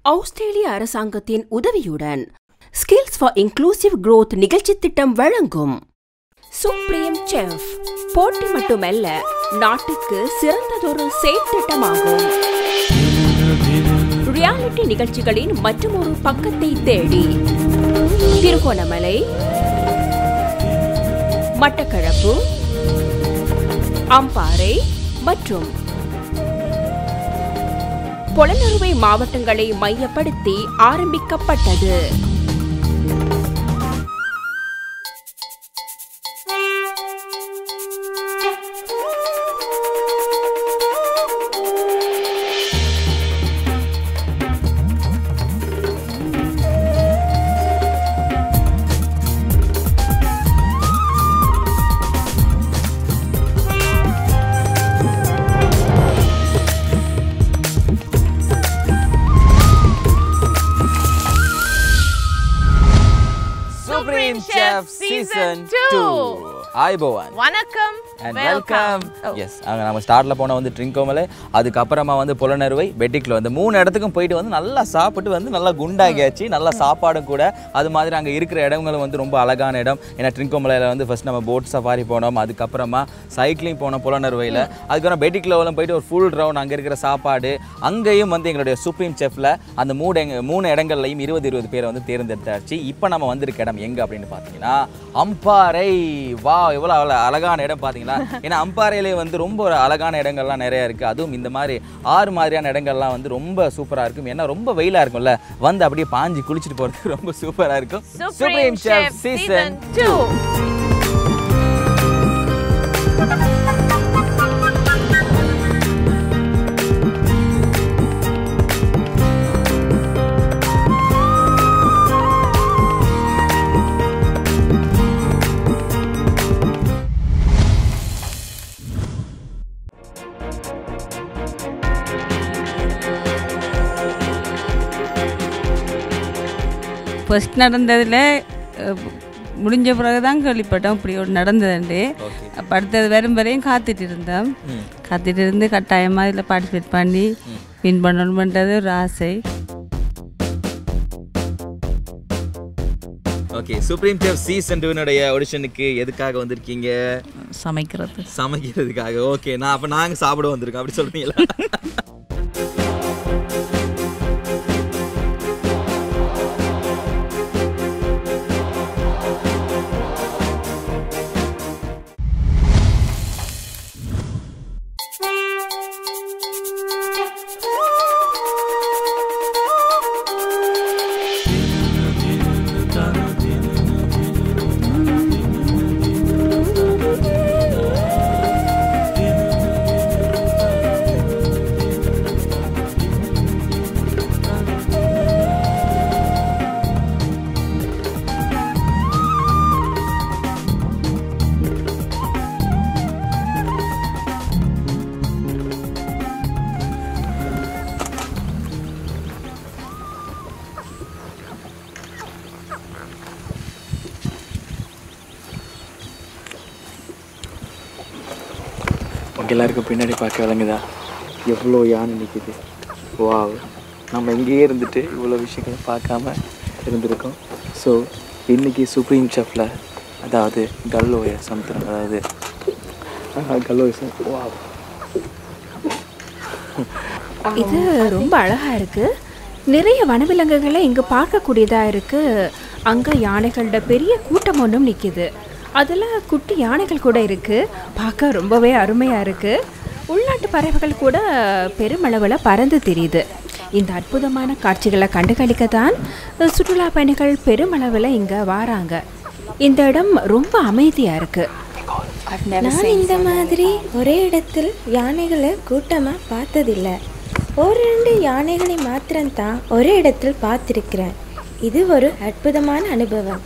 ஆஸ்திரேலிய அரசாங்கத்தின் உதவியுடன் skills for inclusive growth நிகழ்ச்சி திட்டம் வழங்கும் சுப்ரீம் செஃப் போட்டி மட்டுமல்ல நாட்டுக்கு சிறந்ததொரு செயற்திட்டமாகும் ரியாலிட்டி நிகழ்ச்சிகளின் மற்றொரு பக்கத்தை தேடி திருகோணமலை மட்டக்களப்பு அம்பாறை மற்றும் பொலனறுவை மாவட்டங்களை மையப்படுத்தி ஆரம்பிக்கப்பட்டது Supreme Chef Season 2 ஆய்போவான் வணக்கம் அண்ட் வெல்கம் எஸ் அங்கே நம்ம ஸ்டார்ட்ல போன வந்து ட்ரிங்கோமலை அதுக்கப்புறமா வந்து புலனறுவை பெட்டிக்கில் வந்து மூணு இடத்துக்கும் போயிட்டு வந்து நல்லா சாப்பிட்டு வந்து நல்லா குண்டாகியாச்சு நல்லா சாப்பாடும் கூட அது மாதிரி அங்கே இருக்கிற இடங்களும் வந்து ரொம்ப அழகான இடம் ஏன்னா ட்ரிங்கோமலையில் வந்து ஃபர்ஸ்ட் நம்ம போட் சஃபாரி போனோம் அதுக்கப்புறமா சைக்கிளிங் போனோம் புலனறுவையில் அதுக்கப்புறம் பெட்டிக்கில் போயிட்டு ஒரு ஃபுல் ரவுண்ட் அங்கே இருக்கிற சாப்பாடு அங்கேயும் வந்து எங்களுடைய சுப்ரீம் செஃப்ல அந்த மூணு எங்க மூணு இடங்கள்லையும் இருபது இருபது பேரை வந்து தேர்ந்தெடுத்தாச்சு இப்போ நம்ம வந்திருக்க இடம் எங்கே அப்படின்னு பார்த்தீங்கன்னா அம்பாறை வா எவ்வளோ அவ்வளோ அழகான இடம் பார்த்தீங்களா ஏன்னா அம்பாறையிலே வந்து ரொம்ப ஒரு அழகான இடங்கள்லாம் நிறைய இருக்குது அதுவும் இந்த மாதிரி ஆறு மாதிரியான இடங்கள்லாம் வந்து ரொம்ப சூப்பராக இருக்கும் ஏன்னா ரொம்ப வெயிலாக இருக்கும்ல வந்து அப்படியே பாஞ்சு குளிச்சுட்டு போகிறதுக்கு ரொம்ப சூப்பராக இருக்கும் Supreme Chef Season 2 ஃபர்ஸ்ட் நடந்ததில் முடிஞ்ச பிறகு தான் கேள்விப்பட்டோம் இப்படி ஒரு நடந்ததுண்டு அப்போ அடுத்தது வரும் வரையும் காத்துட்டு இருந்தோம் காத்துட்டு இருந்து கட்டாயமாக இதில் பார்ட்டிசிபேட் பண்ணி வின் பண்ணணுன்றது ஒரு ஆசை ஓகே சுப்ரீம் செஃப் சீசன் டூனுடைய ஆடிஷனுக்கு எதுக்காக வந்திருக்கீங்க சமைக்கிறது சமைக்கிறதுக்காக ஓகே நான் அப்போ நாங்கள் சாப்பிட வந்திருக்கோம் அப்படி சொல்றீங்களா உங்க எல்லாருக்கும் பின்னாடி பார்க்க விளங்குதா எவ்வளோ யானை நிற்கிது வாவ் நம்ம இங்கேயே இருந்துட்டு இவ்வளோ விஷயங்களை பார்க்காம இருந்திருக்கோம் ஸோ இன்னைக்கு சுப்ரீம் செஃப்பில் அதாவது கல்லோய சமுத்திரம் அதாவது ஆஹ், கல்லோய சமுத்திரம் வாவ் இது ரொம்ப அழகா இருக்கு நிறைய வனவிலங்குகளை இங்க பார்க்கக்கூடியதா இருக்கு அங்க யானைகளோட பெரிய கூட்டம் ஒன்றும் நிக்குது அதுல குட்டி யானைகள் கூட இருக்கு பார்க்க ரொம்பவே அருமையா இருக்கு உள்நாட்டு பறவைகள் கூட பெருமளவில் பறந்து தெரியுது இந்த அற்புதமான காட்சிகளை கண்டுகளிக்க தான் சுற்றுலா பயணிகள் பெருமளவில் இங்க வாராங்க இந்த இடம் ரொம்ப அமைதியா இருக்கு நான் இந்த மாதிரி ஒரே இடத்தில் யானைகளை கூட்டமாக பார்த்ததில்ல ஒரு ரெண்டு யானைகளை மாத்திரம்தான் ஒரே இடத்தில் பார்த்திருக்கிறேன் இது ஒரு அற்புதமான அனுபவம்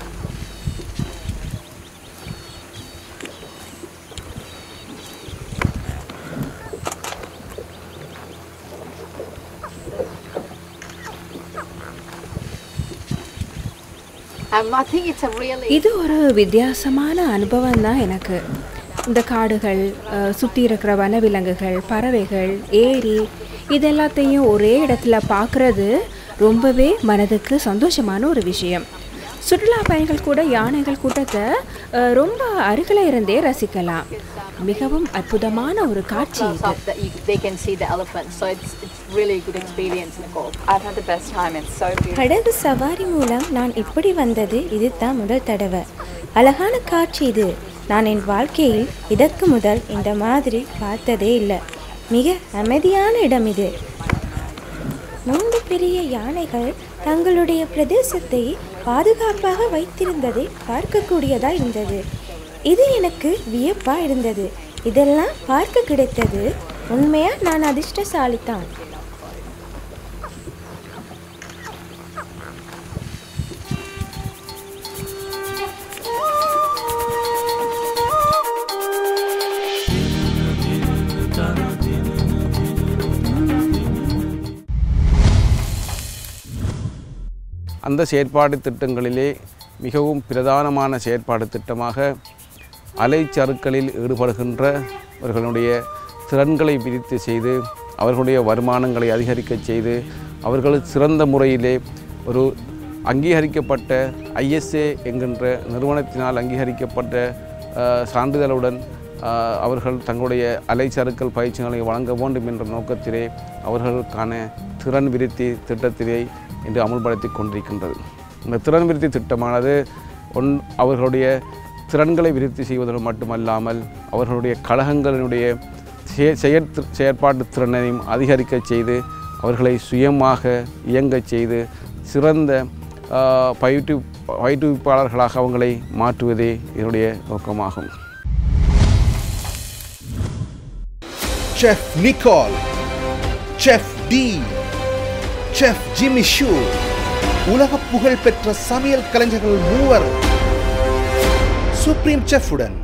இது ஒரு வித்தியாசமான அனுபவம் தான் எனக்கு இந்த காடுகள் அஹ், சுத்தி இருக்கிற வனவிலங்குகள் பறவைகள் ஏரி இது எல்லாத்தையும் ஒரே இடத்துல பார்க்குறது ரொம்பவே மனதுக்கு சந்தோஷமான ஒரு விஷயம் சுற்றுலா பயணிகள் கூட யானைகள் கூட்டத்தை அஹ், ரொம்ப அருகில் இருந்தே ரசிக்கலாம் மிகவும் அற்புதமான ஒரு காட்சி இது Up that you, they can see the elephant. So it's it's really good experience, Nicole. I've had the best time. It's so beautiful. படகு சவாரி மூலம் நான் இப்படி வந்தது இதுதான் முதல் தடவை அழகான காட்சி இது நான் என் வாழ்க்கையில் இதற்கு முதல் இந்த மாதிரி பார்த்ததே இல்லை மிக அமைதியான இடம் இது மூன்று பெரிய யானைகள் தங்களுடைய பிரதேசத்தை பாதுகாப்பாக வைத்திருந்ததை பார்க்கக்கூடியதா இருந்தது இது எனக்கு வியப்பா இருந்தது இதெல்லாம் பார்க்க கிடைத்தது உண்மையா நான் அதிர்ஷ்டசாலித்தான் அந்த செயற்பாடு திட்டங்களிலே மிகவும் பிரதானமான செயற்பாடு திட்டமாக அலைச்சறுக்களில் ஈடுபடுகின்றவர்களுடைய திறன்களை விரித்து செய்து அவர்களுடைய வருமானங்களை அதிகரிக்கச் செய்து அவர்கள் சிறந்த முறையிலே ஒரு அங்கீகரிக்கப்பட்ட ஐஎஸ்ஏ என்கின்ற நிறுவனத்தினால் அங்கீகரிக்கப்பட்ட அஹ், சான்றிதழுடன் அஹ், அவர்கள் தங்களுடைய அலைச்சறுக்கல் பயிற்சிகளை வழங்க வேண்டும் என்ற நோக்கத்திலே அவர்களுக்கான திறன் விருத்தி திட்டத்திலே இன்று அமுல்படுத்தி கொண்டிருக்கின்றது இந்த திறன் விருத்தி திட்டமானது ஒன் அவர்களுடைய திறன்களை விருத்தி செய்வதோடு மட்டுமல்லாமல் அவர்களுடைய கழகங்களினுடைய செய- செயற் செயற்பாட்டு திறனையும் அதிகரிக்கச் செய்து அவர்களை சுயமாக இயங்கச் செய்து சிறந்த ஆஹ், பயிற்று பயிற்றுவிப்பாளர்களாக அவங்களை மாற்றுவதே இதனுடைய நோக்கமாகும் chef Nicole chef D chef Jimmy Shu உலக புகழ் பெற்ற சமையல் கலைஞர்கள் மூவர் சுப்ரீம் செஃப்புடன்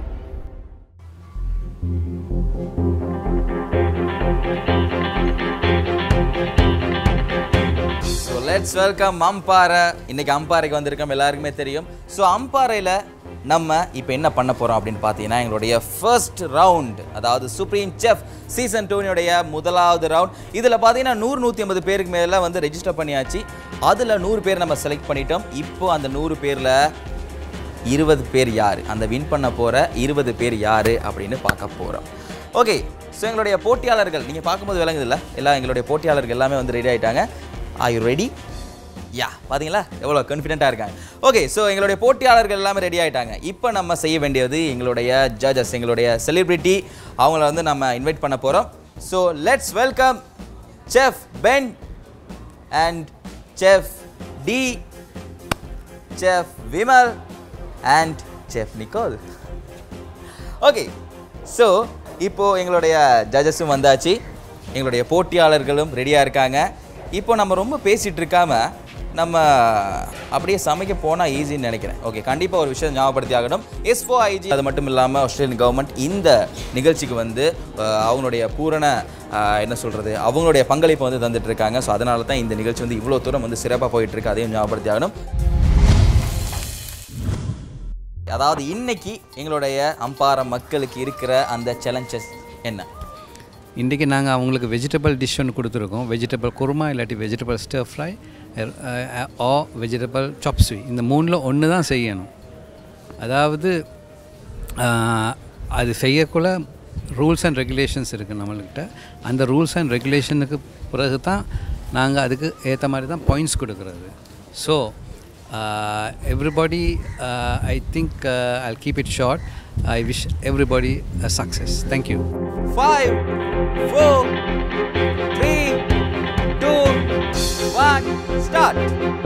ஸோ லெட்ஸ் வெல்கம் அம்பாறை இன்னைக்கு அம்பாறைக்கு வந்திருக்கோம் எல்லாருக்குமே தெரியும் ஸோ அம்பாறையில் நம்ம இப்போ என்ன பண்ண போகிறோம் அப்படின்னு பார்த்தீங்கன்னா எங்களுடைய ஃபர்ஸ்ட் ரவுண்ட் அதாவது சுப்ரீம் செஃப் சீசன் டூனுடைய முதலாவது ரவுண்ட் இதில் பார்த்தீங்கன்னா நூறு நூற்றி ஐம்பது பேருக்கு மேலே வந்து ரெஜிஸ்டர் பண்ணியாச்சு அதில் நூறு பேர் நம்ம செலக்ட் பண்ணிட்டோம் இப்போ அந்த நூறு பேரில் இருபது பேர் யார் அந்த வின் பண்ண போகிற இருபது பேர் யார் அப்படின்னு பார்க்க போகிறோம் ஓகே ஸோ எங்களுடைய போட்டியாளர்கள் நீங்கள் பார்க்கும்போது விளங்குதுல்ல எல்லாம் எங்களுடைய போட்டியாளர்கள் எல்லாமே வந்து ரெடி ஆயிட்டாங்க ஆர் யூ ரெடி யா பாத்தீங்களா எவ்வளோ கான்ஃபிடென்ட்டாக இருக்காங்க ஓகே ஸோ எங்களுடைய போட்டியாளர்கள் எல்லாமே ரெடி ஆயிட்டாங்க இப்போ நம்ம செய்ய வேண்டியது எங்களுடைய ஜட்ஜஸ் எங்களுடைய செலிபிரிட்டி அவங்கள வந்து நம்ம இன்வைட் பண்ண போகிறோம் so let's welcome chef Ben and chef D chef Vimal and chef Nicole okay so இப்போது எங்களுடைய ஜட்ஜஸும் வந்தாச்சு எங்களுடைய போட்டியாளர்களும் ரெடியாக இருக்காங்க இப்போ நம்ம ரொம்ப பேசிகிட்டு இருக்காம நம்ம அப்படியே சமைக்க போனால் ஈஸின்னு நினைக்கிறேன் ஓகே கண்டிப்பாக ஒரு விஷயம் ஞாபகப்படுத்தி ஆகணும் எஸ்ஃபோ ஐஜி அது மட்டும் இல்லாமல் ஆஸ்திரேலியன் கவர்மெண்ட் இந்த நிகழ்ச்சிக்கு வந்து அஹ், அவங்களுடைய பூரண அஹ், என்ன சொல்கிறது அவங்களுடைய பங்களிப்பை வந்து தந்துட்டு இருக்காங்க ஸோ அதனால தான் இந்த நிகழ்ச்சி வந்து இவ்வளோ தூரம் வந்து சிறப்பாக போயிட்டு இருக்கு அதையும் ஞாபகப்படுத்தி ஆகணும் அதாவது இன்னைக்கு எங்களுடைய அம்பார மக்களுக்கு இருக்கிற அந்த சேலஞ்சஸ் என்ன இன்றைக்கி நாங்கள் அவங்களுக்கு வெஜிடபிள் டிஷ் ஒன்று கொடுத்துருக்கோம் வெஜிடபிள் குருமா இல்லாட்டி வெஜிடபிள் ஸ்டர் ஃப்ரை ஆ வெஜிடபிள் சாப்ஸ்வி இந்த மூணில் ஒன்று தான் செய்யணும் அதாவது அஹ், அது செய்யக்குள்ள ரூல்ஸ் அண்ட் ரெகுலேஷன்ஸ் இருக்குது நம்மள்கிட்ட அந்த ரூல்ஸ் அண்ட் ரெகுலேஷனுக்கு பிறகு தான் நாங்கள் அதுக்கு ஏற்ற மாதிரி தான் பாயிண்ட்ஸ் கொடுக்குறது so everybody I think I keep it short I wish everybody success thank you five four three two one start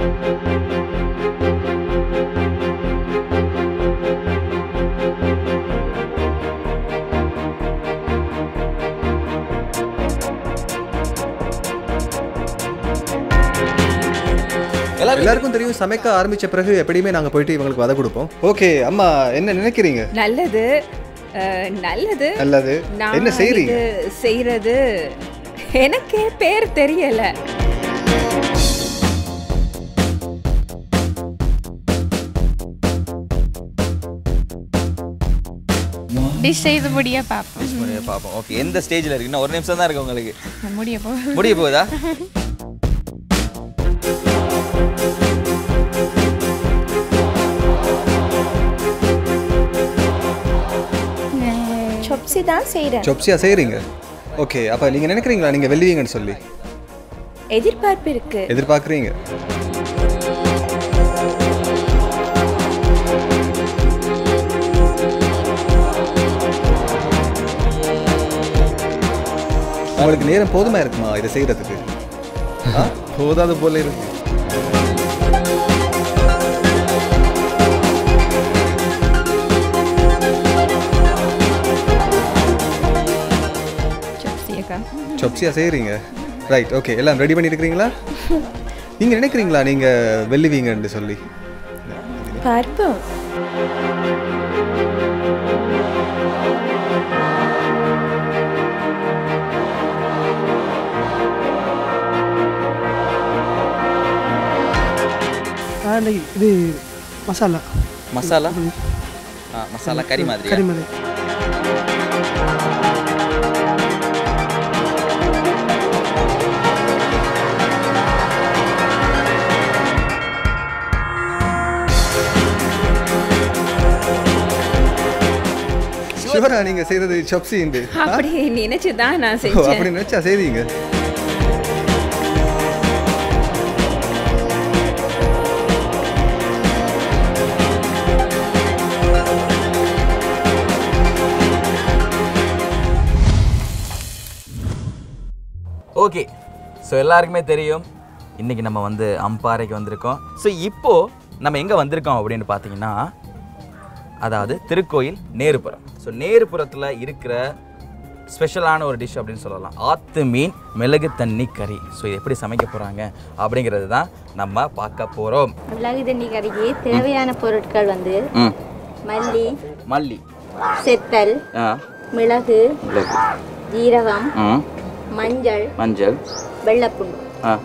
எல்லாரும் எல்லாருக்கும் தெரியும் சமைக்க ஆரம்பிச்ச பிறகு எப்படியுமே நாங்க போயிட்டு இவங்களுக்கு வதை கொடுப்போம் ஓகே அம்மா என்ன நினைக்கிறீங்க நல்லது அஹ், நல்லது நல்லது நான் என்ன செய்றீங்க இது செய்யறது எனக்கே பேர் தெரியல One, டிஷ் செய்து முடிய பார்ப்போம் முடிய பார்ப்போம் ஓகே எந்த ஸ்டேஜில் இருக்கு இன்னும் ஒரு நிமிஷம் தான் இருக்கு உங்களுக்கு முடிய போ முடிய போகுதா சொப்ஸி தான் செய்கிறேன் சொப்ஸியா செய்கிறீங்க ஓகே அப்போ நீங்கள் நினைக்கிறீங்களா நீங்கள் வெல்லுவீங்கன்னு சொல்லி எதிர்பார்ப்பு இருக்கு எதிர்பார்க்குறீங்க உங்களுக்கு நேரம் போதுமா இருக்குமா இதை செய்கிறதுக்கு ஆ போதாது போல இருக்கு சொப்ஸியக்கா சொப்ஸியா செய்கிறீங்க ரைட் ஓகே எல்லாம் ரெடி பண்ணிட்டு இருக்கிறீங்களா நீங்கள் நினைக்கிறீங்களா நீங்கள் வெல்லுவீங்கன்னு சொல்லி பார்ப்போம் இது மசாலா மசாலா ஆ மசாலா கறி மாதிரி கறி மாதிரி ஷுவரா நீங்கள் செய்கிறது சொப்ஸி இந்த அப்படி நினைச்சு தான் நான் அப்படி செஞ்சேன் நினச்சா செய்வீங்க ஓகே ஸோ எல்லாருக்குமே தெரியும் இன்றைக்கி நம்ம வந்து அம்பாறைக்கு வந்திருக்கோம் ஸோ இப்போது நம்ம எங்கே வந்திருக்கோம் அப்படின்னு பார்த்தீங்கன்னா அதாவது திருக்கோயில் நேருப்புறம் ஸோ நேருப்புறத்தில் இருக்கிற ஸ்பெஷலான ஒரு டிஷ் அப்படின்னு சொல்லலாம் ஆத்து மீன் மிளகு தண்ணி கறி ஸோ இது எப்படி சமைக்க போகிறாங்க அப்படிங்கிறது தான் நம்ம பார்க்க போகிறோம் மிளகு தண்ணி கறிக்கு தேவையான பொருட்கள் வந்து ம் மல்லி மல்லி செத்தல் ஆ மிளகு மிளகு ஜீரகம் ம் மஞ்சள் மஞ்சள் வெள்ளைப்புண்டு ஆ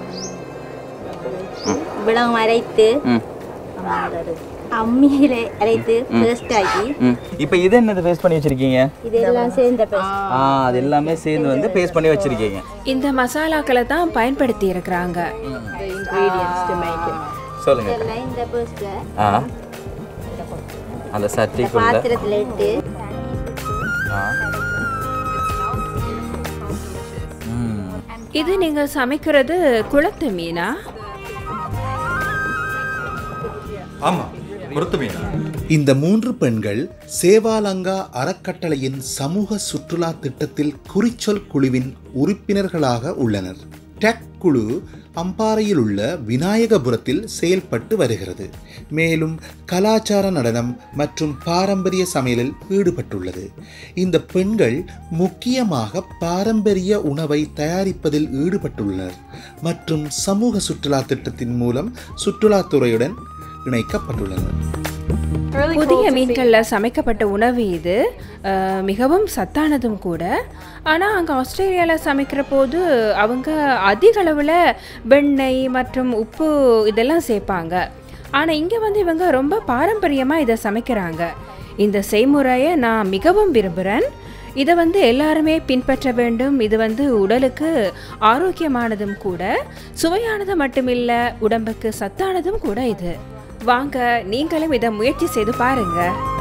இவ்வளவு அரைத்து ம் அம்மியில அரைத்து ம். பேஸ்ட் ஆக்கி ம் இப்போ இது என்னது பேஸ்ட் பண்ணி வச்சுருக்கீங்க இதெல்லாம் சேர்ந்த பேஸ்ட் ஆ அது எல்லாமே சேர்ந்து வந்து பேஸ்ட் பண்ணி வச்சுருக்கீங்க இந்த மசாலாக்களை தான் பயன்படுத்தி இருக்கிறாங்க ingredients to make it சொல்லுங்க இதெல்லாம் இந்த பேஸ்ட்ல ஆ அந்த இந்த சட்டிக்குள்ள பாத்திரத்துல இட்டு ஆ ம் இது நீங்க சமைக்கிறது குளத்து மீனா ஆமாம் பொருத்து மீனா இந்த மூன்று பெண்கள் சேவாலங்கா அறக்கட்டளையின் சமூக சுற்றுலா திட்டத்தில் குறிச்சொல் குழுவின் உறுப்பினர்களாக உள்ளனர் டெக் குழு அம்பாறையில் உள்ள விநாயகபுரத்தில் செயல்பட்டு வருகிறது மேலும் கலாச்சார நடனம் மற்றும் பாரம்பரிய சமையலில் ஈடுபட்டுள்ளது இந்த பெண்கள் முக்கியமாக பாரம்பரிய உணவை தயாரிப்பதில் ஈடுபட்டுள்ளனர் மற்றும் சமூக சுற்றுலா திட்டத்தின் மூலம் சுற்றுலாத்துறையுடன் இணைக்கப்பட்டுள்ளனர் புதிய மீன்கள்ல சமைக்கப்பட்ட உணவு இது அஹ், மிகவும் சத்தானதும் கூட ஆனால் அங்கே ஆஸ்திரேலியாவில் சமைக்கிற போது அவங்க அதிக அளவில் வெண்ணெய் மற்றும் உப்பு இதெல்லாம் சேர்ப்பாங்க ஆனால் இங்கே வந்து இவங்க ரொம்ப பாரம்பரியமாக இதை சமைக்கிறாங்க இந்த செய்முறையை நான் மிகவும் விரும்புகிறேன் இதை வந்து எல்லாருமே பின்பற்ற வேண்டும் இது வந்து உடலுக்கு ஆரோக்கியமானதும் கூட சுவையானது மட்டுமில்ல உடம்புக்கு சத்தானதும் கூட இது வாங்க நீங்களும் இதை முயற்சி செய்து பாருங்க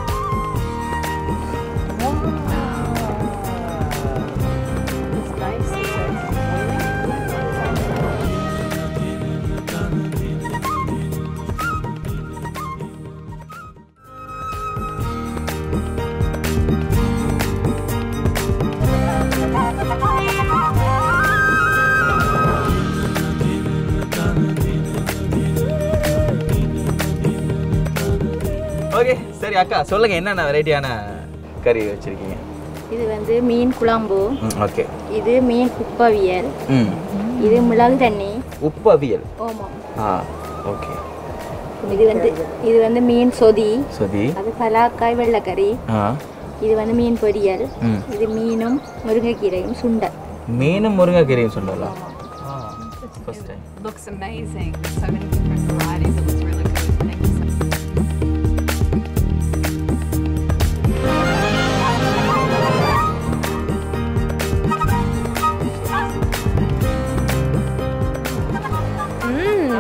ஓகே சரி அக்கா சொல்லுங்க என்னென்ன வெரைட்டியான கறி வச்சிருக்கீங்க இது வந்து மீன் குழம்பு ம் ஓகே இது மீன் உப்பவியல் ம் இது மிளகு தண்ணி உப்பு அவியல் ஓமம் ஆ ஓகே இது வந்து இது வந்து மீன் சொதி சரி அது பலாக்காய் வெள்ளைக்கறி ஆ இது வந்து மீன் பொரியல் ம். இது மீனும் முருங்கைக்கீரையும் சுண்டல் மீனும் முருங்கைக்கீரையும் சொல்லலாம் first time Looks amazing. So many different varieties. It looks really good. Thank you so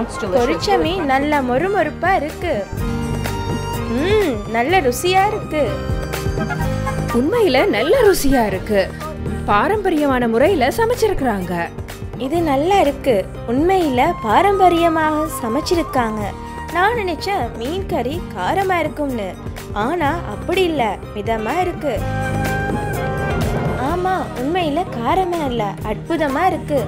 பொரிச்ச மீன் நல்ல மொறுமொறுப்பா இருக்கு ம் நல்ல ருசியா இருக்கு உண்மையில நல்ல ருசியா இருக்கு பாரம்பரியமான முறையில சமைச்சிருக்கிறாங்க இது நல்லா இருக்கு உண்மையில பாரம்பரியமாக சமைச்சிருக்காங்க நான் நினைச்சேன் மீன் கறி காரமா இருக்கும்னு ஆனா அப்படி இல்ல மிதமா இருக்கு ஆமா உண்மையில காரமே இல்ல அற்புதமா இருக்கு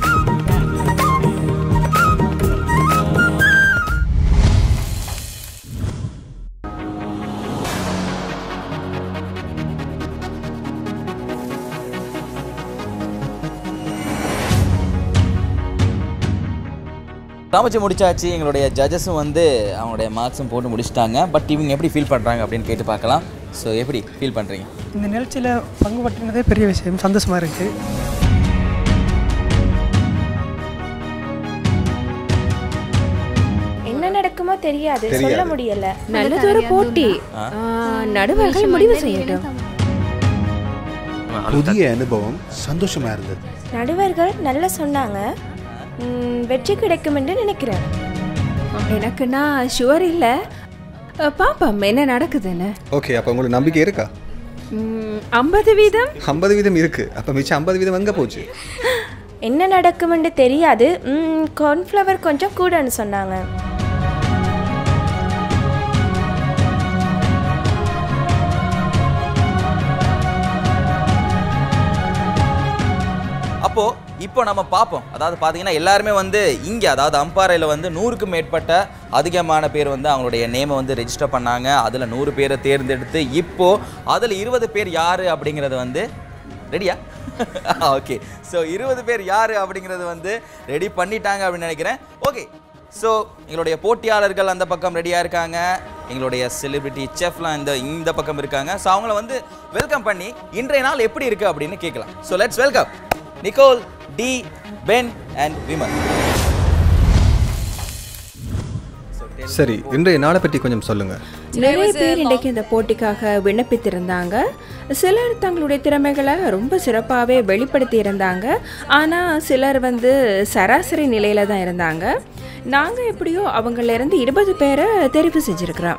சமைச்சு முடிச்சாச்சு எங்களுடைய ஜட்ஜஸும் வந்து அவங்களுடைய மார்க்ஸும் போட்டு முடிச்சிட்டாங்க பட் இவங்க எப்படி ஃபீல் பண்ணுறாங்க அப்படின்னு கேட்டு பார்க்கலாம் ஸோ எப்படி ஃபீல் பண்ணுறீங்க இந்த நிகழ்ச்சியில் பங்கு பற்றினதே பெரிய விஷயம் சந்தோஷமாக இருக்குது என்ன நடக்குமோ தெரியாது சொல்ல தெரியாது. முடியல நல்லதொரு போட்டி ஆ, நடுவர்கள் முடிவு செய்யட்டும் புதிய அனுபவம் சந்தோஷமா இருந்தது நடுவர்கள் நல்லா சொன்னாங்க ம், வெற்றி கிடைக்கும் என்று நினைக்கிறேன் எனக்கு நான் ஷுவர் இல்லை பாப்போம் என்ன நடக்குதுன்னு ஓகே அப்போ உங்களுக்கு நம்பிக்கை இருக்கா ஐம்பது வீதம் ஐம்பது வீதம் இருக்கு அப்போ மிச்சம் ஐம்பது வீதம் எங்கே போச்சு என்ன நடக்கும் என்று தெரியாது கார்ன்ஃப்ளவர் கொஞ்சம் கூடன்னு சொன்னாங்க அப்போ இப்போ நம்ம பார்ப்போம் அதாவது பார்த்தீங்கன்னா எல்லாருமே வந்து இங்கே அதாவது அம்பாறையில் வந்து நூறுக்கும் மேற்பட்ட அதிகமான பேர் வந்து அவங்களுடைய நேமை வந்து ரெஜிஸ்டர் பண்ணாங்க அதில் நூறு பேரை தேர்ந்தெடுத்து இப்போ அதில் இருபது பேர் யார் அப்படிங்கிறது வந்து ரெடியா ஓகே ஸோ இருபது பேர் யார் அப்படிங்கிறது வந்து ரெடி பண்ணிட்டாங்க அப்படின்னு நினைக்கிறேன் ஓகே ஸோ எங்களுடைய போட்டியாளர்கள் அந்த பக்கம் ரெடியாக இருக்காங்க எங்களுடைய செலிபிரிட்டி செஃப்லாம் இந்த இந்த பக்கம் இருக்காங்க ஸோ அவங்கள வந்து வெல்கம் பண்ணி இன்றைய நாள் எப்படி இருக்குது அப்படின்னு கேட்கலாம் so let's welcome Nicole D Ben and Vimal சரி இன்றைய நாளை பற்றி கொஞ்சம் சொல்லுங்கள் நிறைய பேர் இன்றைக்கு இந்த போட்டிக்காக விண்ணப்பித்திருந்தாங்க சிலர் தங்களுடைய திறமைகளை ரொம்ப சிறப்பாகவே வெளிப்படுத்தி இருந்தாங்க ஆனால் சிலர் வந்து சராசரி நிலையில தான் இருந்தாங்க நாங்கள் எப்படியோ அவங்கள இருந்து இருபது பேரை தெரிவு செஞ்சுருக்கிறோம்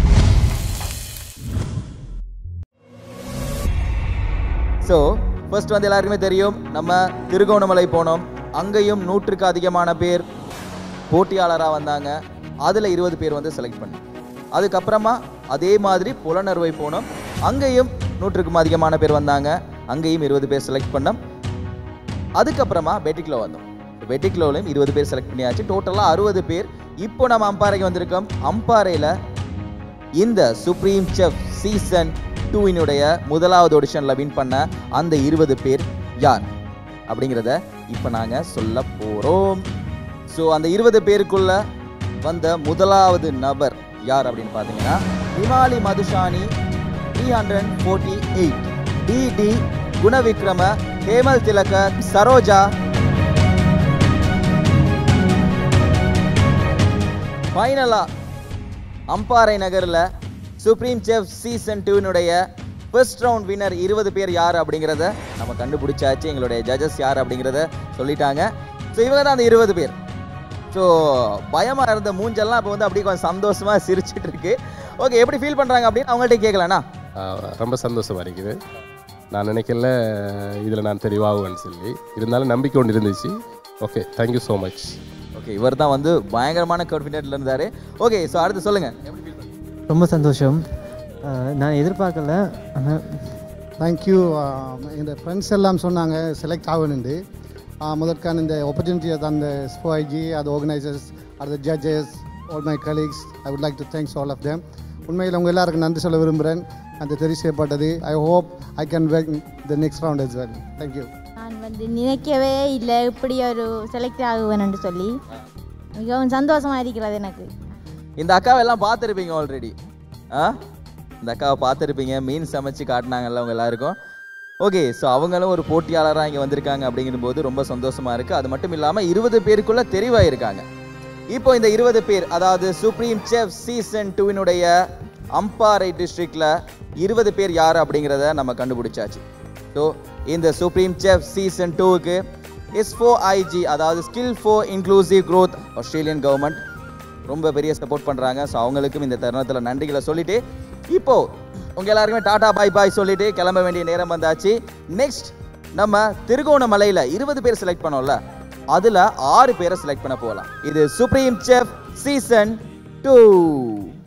ஸோ ஃபர்ஸ்ட் வந்து எல்லாருக்குமே தெரியும் நம்ம திருகோணமலை போனோம் அங்கேயும் நூற்றுக்கு அதிகமான பேர் போட்டியாளராக வந்தாங்க அதில் இருபது பேர் வந்து செலக்ட் பண்ணோம் அதுக்கப்புறமா அதே மாதிரி புலனறுவை போனோம் அங்கேயும் நூற்றுக்கும் அதிகமான பேர் வந்தாங்க அங்கேயும் இருபது பேர் செலக்ட் பண்ணோம் அதுக்கப்புறமா பெட்டிக்லோ வந்தோம் பெட்டிக்லோலையும் இருபது பேர் செலக்ட் பண்ணியாச்சு டோட்டலாக அறுபது பேர் இப்போ நம்ம அம்பாறைக்கு வந்திருக்கோம் அம்பாறையில் இந்த சுப்ரீம் செஃப் சீசன் டூவினுடைய முதலாவது ஆடிஷனில் வின் பண்ண அந்த இருபது பேர் யார் அப்படிங்கிறத இப்போ நாங்கள் சொல்ல போகிறோம் ஸோ அந்த இருபது பேருக்குள்ள வந்த முதலாவது நபர் யார் அப்படின்னு பார்த்தீங்கன்னா Himali Madushani three hundred forty eight DD Gunawickrama Hemal Thilaka Saroja ஃபைனலாக அம்பாறை நகரில் சுப்ரீம் செஃப் சீசன் டூனுடைய ஃபர்ஸ்ட் ரவுண்ட் வின்னர் இருபது பேர் யார் அப்படிங்கிறத நம்ம கண்டுபிடிச்சாச்சு எங்களுடைய ஜட்ஜஸ் யார் அப்படிங்கிறத சொல்லிட்டாங்க ஸோ இவங்க தான் அந்த இருபது பேர் ஸோ பயமாக இருந்த மூஞ்செல்லாம் இப்போ வந்து அப்படியே கொஞ்சம் சந்தோஷமாக சிரிச்சிட்டு இருக்கு ஓகே எப்படி ஃபீல் பண்ணுறாங்க அப்படின்னு அவங்கள்ட்ட கேட்கலாண்ணா ஆஹ் ரொம்ப சந்தோஷமாக இருக்குது நான் நினைக்கல இதில் நான் தெளிவாகுவேன்னு சொல்லி இருந்தாலும் நம்பிக்கை ஒன்று இருந்துச்சு okay thank you so much okay இவர் தான் வந்து பயங்கரமான கான்ஃபிடென்ட்ல இருந்தார் ஓகே ஸோ அடுத்து சொல்லுங்கள் ரொம்ப சந்தோஷம் அஹ் நான் எதிர்பார்க்கல ஆனால் தேங்க்யூ இந்த ஃப்ரெண்ட்ஸ் எல்லாம் சொன்னாங்க செலக்ட் ஆகணுண்டு முதற்கான இந்த ஆப்பர்ச்சுனிட்டியை தந்த ஸ்போஐஜி அது ஆர்கனைசர்ஸ் அது judges all my colleagues I would like to thanks all of them உண்மையில் உங்கள் எல்லாருக்கும் நன்றி சொல்ல விரும்புகிறேன் அந்த தெரிவு செய்யப்பட்டது I hope I can make the next round as well thank you நான் வந்து நினைக்கவே இல்லை இப்படி ஒரு செலக்ட் ஆகுவேன்னு சொல்லி மிகவும் சந்தோஷமாக இருக்கிறது எனக்கு இந்த அக்காவை எல்லாம் பார்த்துருப்பீங்க ஆல்ரெடி ஆ இந்த அக்காவை பார்த்துருப்பீங்க மீன் சமைச்சு காட்டினாங்கல்ல அவங்க எல்லாருக்கும் ஓகே ஸோ அவங்களும் ஒரு போட்டியாளராக இங்கே வந்திருக்காங்க அப்படிங்கிற போது ரொம்ப சந்தோஷமாக இருக்குது அது மட்டும் இல்லாமல் இருபது பேருக்குள்ளே தெரிவாயிருக்காங்க இப்போ இந்த இருபது பேர் அதாவது சுப்ரீம் செஃப் சீசன் டூவினுடைய அம்பாறை டிஸ்ட்ரிக்டில் இருபது பேர் யார் அப்படிங்கிறத நம்ம கண்டுபிடிச்சாச்சு ஸோ இந்த சுப்ரீம் செஃப் சீசன் டூவுக்கு எஸ் ஃபோ ஐஜி அதாவது skill for inclusive growth Australian government ரொம்ப பெரிய சப்போர்ட் பண்ணுறாங்க ஸோ அவங்களுக்கும் இந்த தருணத்தில் நன்றிகளை சொல்லிட்டு இப்போ உங்க எல்லாருக்குமே டாடா பாய் பாய் சொல்லிட்டு கிளம்ப வேண்டிய நேரம் வந்தாச்சு நெக்ஸ்ட் நம்ம திருகோணமலையில் இருபது பேர் செலக்ட் பண்ணோம்ல அதில் ஆறு பேரை செலக்ட் பண்ண போகலாம் இது சுப்ரீம் செஃப் சீசன் டூ